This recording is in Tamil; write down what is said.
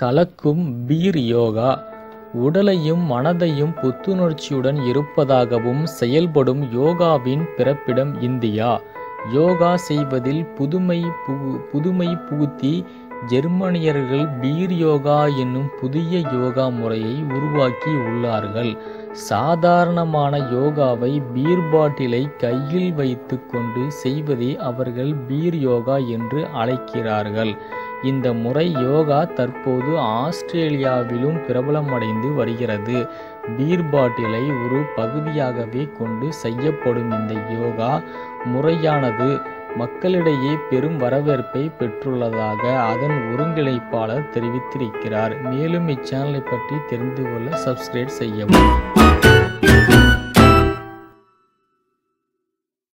கலக்கும் பீர் யோகா உடலையும் மனதையும் புத்துணர்ச்சியுடன் இருப்பதாகவும் செயல்படும் யோகாவின் பிறப்பிடம் இந்தியா யோகா செய்வதில் புதுமை புகு புதுமை புகுத்தி ஜெர்மனியர்கள் பீர் யோகா என்னும் புதிய யோகா முறையை உருவாக்கி உள்ளார்கள் சாதாரணமான யோகாவை பீர் பாட்டிலை கையில் வைத்து கொண்டு செய்வதை அவர்கள் பீர் யோகா என்று அழைக்கிறார்கள் இந்த முறை யோகா தற்போது ஆஸ்திரேலியாவிலும் பிரபலமடைந்து வருகிறது பீர் பாட்டிலை ஒரு பகுதியாகவே கொண்டு செய்யப்படும் இந்த யோகா முறையானது மக்களிடையே பெரும் வரவேற்பை பெற்றுள்ளதாக அதன் ஒருங்கிணைப்பாளர் தெரிவித்திருக்கிறார் மேலும் இச்சேனலை பற்றி தெரிந்து கொள்ள சப்ஸ்கிரைப் செய்யவும்